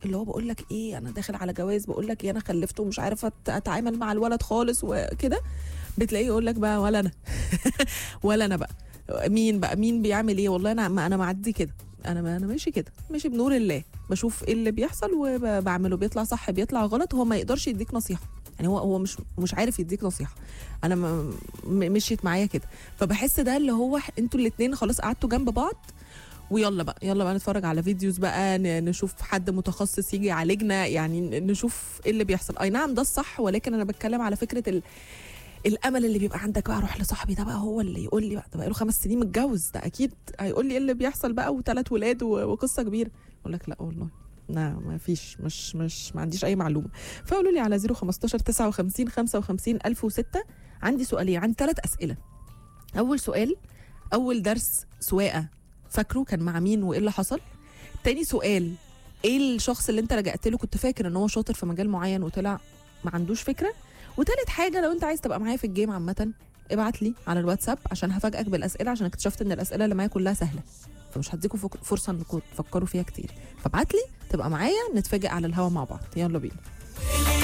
اللي هو بقول لك ايه انا داخل على جواز بقول لك ايه انا خلفت ومش عارفه أت- اتعامل مع الولد خالص وكده بتلاقيه يقول لك بقى ولا انا ولا انا بقى مين بقى مين بيعمل ايه والله انا ما انا معدي كده انا ما انا ماشي كده ماشي بنور الله بشوف ايه اللي بيحصل وبعمله بيطلع صح بيطلع غلط هو ما يقدرش يديك نصيحه يعني هو هو مش مش عارف يديك نصيحه انا ما م- مشيت معايا كده فبحس ده اللي هو ح- انتوا الاثنين خلاص قعدتوا جنب بعض ويلا بقى يلا بقى نتفرج على فيديوز بقى ن- نشوف حد متخصص يجي يعالجنا يعني ن- نشوف ايه اللي بيحصل اي نعم ده الصح ولكن انا بتكلم على فكره ال... الامل اللي بيبقى عندك بقى اروح لصاحبي ده بقى هو اللي يقول لي بقى ده بقى له خمس سنين متجوز ده اكيد هيقول لي ايه اللي بيحصل بقى وثلاث ولاد و- وقصه كبيره اقول لك لا والله لا ما فيش مش مش ما عنديش اي معلومه فقولوا لي على 015 59 55 1006 عندي سؤالين عندي ثلاث اسئله اول سؤال اول درس سواقه فاكره كان مع مين وايه اللي حصل تاني سؤال ايه الشخص اللي انت لجأت له كنت فاكر ان هو شاطر في مجال معين وطلع ما عندوش فكره وتالت حاجه لو انت عايز تبقى معايا في الجيم عامه ابعت لي على الواتساب عشان هفاجئك بالاسئله عشان اكتشفت ان الاسئله اللي معايا كلها سهله فمش هديكم فك- فرصه انكم تفكروا فيها كتير فابعت لي تبقى معايا نتفاجئ على الهوا مع بعض يلا بينا